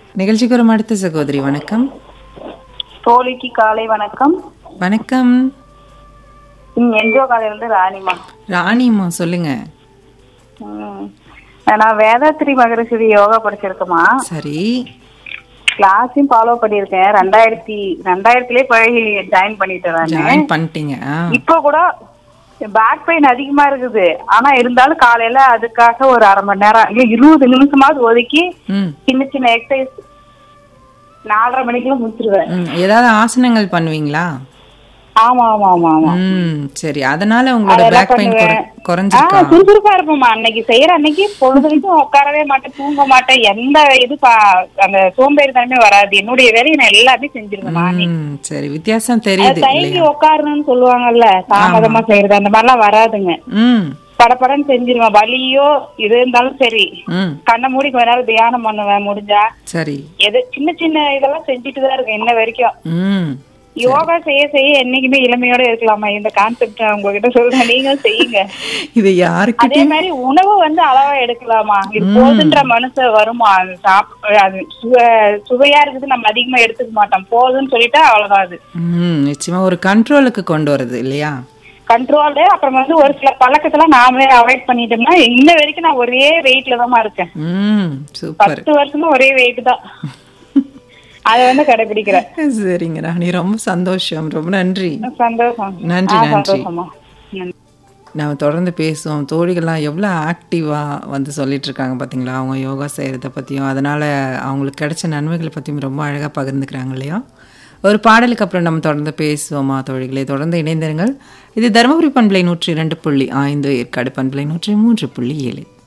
நிகழ்ச்சிக்கு ஒரு அடுத்த சகோதரி வணக்கம் தோழிக்கு காலை வணக்கம் வணக்கம் ம், என்ஜோ காலையில இருந்து ராணிமா ராணிம்மா சொல்லுங்க ம். நான் வேதாத்ரி மகரிஷி யோகா படிச்சிருக்கேம்மா சரி கிளாஸையும் ஃபாலோ பண்ணியிருக்கேன் ரெண்டாயிரத்தி ரெண்டாயிரத்திலே போய் ஜாயின் பண்ணிட்டேன் நான் ஜாயின் பண்ணிட்டீங்க ஆ. இப்போ கூட பேக் பெயின் அதிகமா இருக்குது ஆனா இருந்தாலும் காலையில அதுக்காக ஒரு அரை மணி நேரம் இல்ல இருபது நிமிஷமாவது ஒதுக்கி ம் சின்ன சின்ன எக்ஸசைஸ் நாலரை மணிக்கெல்லாம் முடிச்சிருவேன் ம் ஏதாவது ஆசனங்கள் பண்ணுவீங்களா ஆமா ஆமா ஆமா ஆமா ம் சரி அதனால உங்களோட அதெல்லாம் பேக் பெயின் பண்ணுவேன். ஆ, குறைஞ்சிருக்கா சுறுசுறுப்பா இருப்போம்மா அன்னைக்கு செய்யற அன்னைக்கு பொழுதுக்கும் உட்காரவே மாட்டேன் தூங்க மாட்டேன் எந்த இது பா- அந்த சோம்பேறித்தனமே வராது என்னுடைய வேலையை நான் எல்லாமே செஞ்சிருவேன் நானே ம் சரி வித்தியாசம் தெரியுது தயங்கி இல்லையா உட்காரணும்னு சொல்லுவாங்கல்ல தாமதமா செய்யறது அந்த மாதிரிலாம் வராதுங்க ம் படபடன்னு செஞ்சிருவேன் வலியோ இது இருந்தாலும் சரி ம் கண்ணை மூடி கொஞ்ச நேரம் தியானம் பண்ணுவேன் முடிஞ்சா சரி எது சின்ன சின்ன இதெல்லாம் செஞ்சுட்டு தான் இருக்கேன் இன்ன வரைக்கும் ம் யோகா செய்ய செய்ய என்னைக்குமே இளமையோட இருக்கலாமா இந்த கான்செப்ட் உங்ககிட்ட சொல்றேன் நீங்களும் செய்யுங்க இது யாருக்கு அதே மாதிரி உணவு வந்து அளவா எடுக்கலாமா இது போதுன்ற மனசு வருமா அது சாப் அது சுவ- சுவையா இருக்குது நம்ம அதிகமா எடுத்துக்க மாட்டோம் போதும்னு சொல்லிட்டா அவ்வளவுதான் அது ம் நிச்சயமா ஒரு கண்ட்ரோலுக்கு கொண்டு வருது இல்லையா கண்ட்ரோலு அப்புறம் வந்து ஒரு சில பழக்கத்தெல்லாம் நாமளே அவாய்ட் பண்ணிட்டோம்னா இன்ன வரைக்கும் நான் ஒரே வெயிட்ல தான் இருக்கேன் ம் சூப்பர் பத்து வருஷமா ஒரே வெயிட் தான் அதை வந்து கடைபிடிக்கிறேன் சரிங்க ராணி ரொம்ப சந்தோஷம் ரொம்ப நன்றி சந்தோஷம் நன்றி, ஆ, நன்றி. சந்தோஷமா நன்றி. நம்ம தொடர்ந்து பேசுவோம் தோழிகள்லாம் எவ்வளோ ஆக்டிவாக வந்து சொல்லிட்டு இருக்காங்க பார்த்தீங்களா அவங்க யோகா செய்கிறத பற்றியும் அதனால் அவங்களுக்கு கிடைச்ச நன்மைகளை பற்றியும் ரொம்ப அழகாக பகிர்ந்துக்கிறாங்க இல்லையா ஒரு பாடலுக்கு அப்புறம் நம்ம தொடர்ந்து பேசுவோமா தோழிகளை தொடர்ந்து இணைந்திருங்கள் இது தருமபுரி பண்பலை நூற்றி இரண்டு புள்ளி ஐந்து ஏற்காடு பண்பலை நூற்றி மூன்று புள்ளி ஏழு